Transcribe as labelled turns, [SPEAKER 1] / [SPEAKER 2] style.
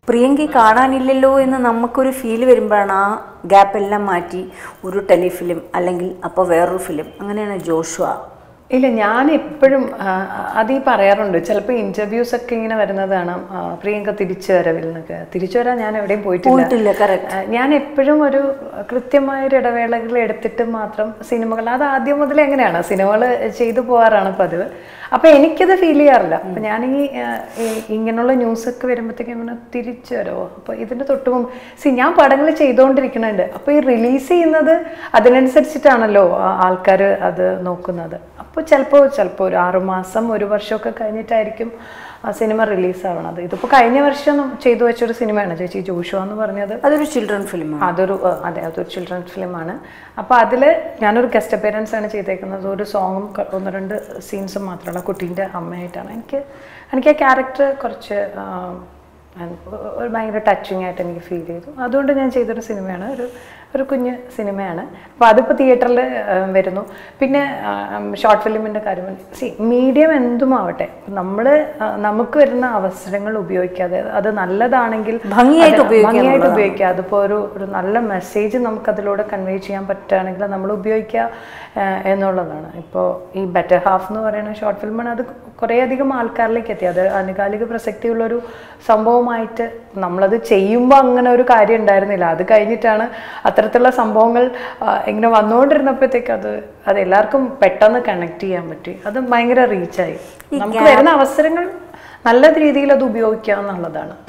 [SPEAKER 1] പ്രിയങ്കയെ കാണാനില്ലല്ലോ എന്ന് നമുക്കൊരു ഫീൽ വരുമ്പോഴാണ് ആ ഗ്യാപ്പ് എല്ലാം മാറ്റി ഒരു ടെലിഫിലിം അല്ലെങ്കിൽ അപ്പോൾ വേറൊരു ഫിലിം അങ്ങനെയാണ് ജോഷുവ
[SPEAKER 2] ഇല്ല ഞാൻ എപ്പോഴും അത് ഈ പറയാറുണ്ട് ചിലപ്പോൾ ഇന്റർവ്യൂസ് ഒക്കെ ഇങ്ങനെ വരുന്നതാണ് ആ, പ്രിയങ്ക തിരിച്ചു വരവിൽ നിന്നൊക്കെ തിരിച്ചു വരാൻ ഞാൻ എവിടെയും പോയിട്ടില്ല
[SPEAKER 1] പോയിട്ടില്ല കറക്റ്റ്
[SPEAKER 2] ആ, ഞാൻ എപ്പോഴും ഒരു കൃത്യമായ ഒരു ഇടവേളകൾ എടുത്തിട്ട് മാത്രം സിനിമകൾ അത് ആദ്യം മുതലേ എങ്ങനെയാണ് സിനിമകൾ ചെയ്തു പോകാറാണ് പതിവ് അപ്പൊ എനിക്കത് ഫീൽ ചെയ്യാറില്ല അപ്പൊ ഞാൻ ഈ ആ, ഈ ഇങ്ങനെയുള്ള ന്യൂസ് ഒക്കെ വരുമ്പോഴത്തേക്കും ഇങ്ങനെ തിരിച്ചു വരുമോ അപ്പൊ ഇതിന്റെ തൊട്ട് മുമ്പ് സി ഞാൻ പടങ്ങൾ ചെയ്തുകൊണ്ടിരിക്കുന്നുണ്ട് അപ്പൊ ഈ റിലീസ് ചെയ്യുന്നത് അതിനനുസരിച്ചിട്ടാണല്ലോ ആൾക്കാർ അത് നോക്കുന്നത് അപ്പോൾ ചിലപ്പോൾ ചിലപ്പോൾ ഒരു ആറുമാസം ഒരു വർഷമൊക്കെ കഴിഞ്ഞിട്ടായിരിക്കും ആ സിനിമ റിലീസ് ആവണത് ഇതിപ്പോൾ കഴിഞ്ഞ വർഷം ചെയ്തു വെച്ചൊരു സിനിമയാണ് ചേച്ചി ജോഷുവ എന്ന് പറഞ്ഞത്
[SPEAKER 1] അതൊരു ചിൽഡ്രൻ ഫിലിമാണ്
[SPEAKER 2] അതൊരു അഹ് അതെ അതൊരു ചിൽഡ്രൻ ഫിലിമാണ് അപ്പോൾ അതിൽ ഞാനൊരു ഗസ്റ്റ് അപ്പിയറൻസ് ആണ് ചെയ്തേക്കുന്നത് ഒരു സോങ്ങും ക- ഒന്ന് രണ്ട് സീൻസും മാത്രമല്ല കുട്ടീൻ്റെ അമ്മയായിട്ടാണ് എനിക്ക് എനിക്ക് ആ ക്യാരക്ടർ കുറച്ച് ആം, and ഒരു ഭയങ്കര ടച്ചിങ് ആയിട്ട് എനിക്ക് ഫീൽ ചെയ്തു അതുകൊണ്ട് ഞാൻ ചെയ്തൊരു സിനിമയാണ് ഒരു ഒരു കുഞ്ഞ് സിനിമയാണ് അപ്പോൾ അതിപ്പോൾ തിയേറ്ററിൽ വരുന്നു പിന്നെ ഷോർട്ട് ഫിലിമിൻ്റെ കാര്യം സി മീഡിയം എന്തുമാവട്ടെ നമ്മൾ നമുക്ക് വരുന്ന അവസരങ്ങൾ ഉപയോഗിക്കാതെ അത് നല്ലതാണെങ്കിൽ
[SPEAKER 1] ഭംഗിയായിട്ട്
[SPEAKER 2] അത്
[SPEAKER 1] ഉപയോഗിക്കുക
[SPEAKER 2] ഭംഗിയായിട്ട് ഉപയോഗിക്കുക അതിപ്പോൾ ഒരു ഒരു നല്ല മെസ്സേജ് നമുക്ക് അതിലൂടെ കൺവേ ചെയ്യാൻ പറ്റുകയാണെങ്കിൽ നമ്മൾ ഉപയോഗിക്കുക ആ, എന്നുള്ളതാണ് ഇപ്പോൾ ഈ ബെറ്റർ ഹാഫ് എന്ന് പറയുന്ന ഷോർട്ട് ഫിലിമാണ് അത് കുറേയധികം ആൾക്കാരിലേക്ക് എത്തി അത് ആനുകാലിക പ്രസക്തിയുള്ളൊരു സംഭവമായിട്ട് നമ്മളത് ചെയ്യുമ്പോൾ അങ്ങനെ ഒരു കാര്യം ഉണ്ടായിരുന്നില്ല അത് കഴിഞ്ഞിട്ടാണ് അത്തരത്തിലുള്ള സംഭവങ്ങൾ ആ, ഇങ്ങനെ വന്നുകൊണ്ടിരുന്നപ്പോഴത്തേക്ക് അത് അത് എല്ലാവർക്കും പെട്ടെന്ന് കണക്ട് ചെയ്യാൻ പറ്റി അത് ഭയങ്കര റീച്ചായി നമുക്ക് വരുന്ന അവസരങ്ങൾ നല്ല രീതിയിൽ അത് ഉപയോഗിക്കുക എന്നുള്ളതാണ്